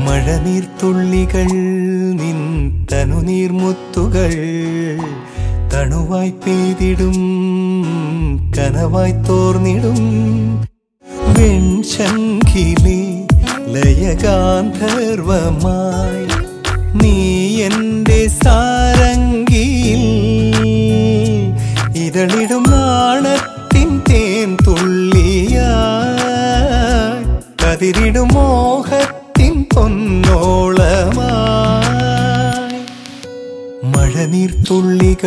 മഴനീർത്തുള്ളികൾ നിൻ തനുനീർമുത്തുകൾ തണുവായി പെയ്തിടും കനവായി തോർന്നിടും വെൺശങ്കിലെ ലയഗാന്ധർവമായി നീ എൻ്റെ സാരംഗിയിൽ ഇതളിടും നാണത്തിൻ തേൻ തുള്ളിയായി കതിരിടും മോഹത്തിൻ പൊന്നോളമായി മഴനീർത്തുള്ളികൾ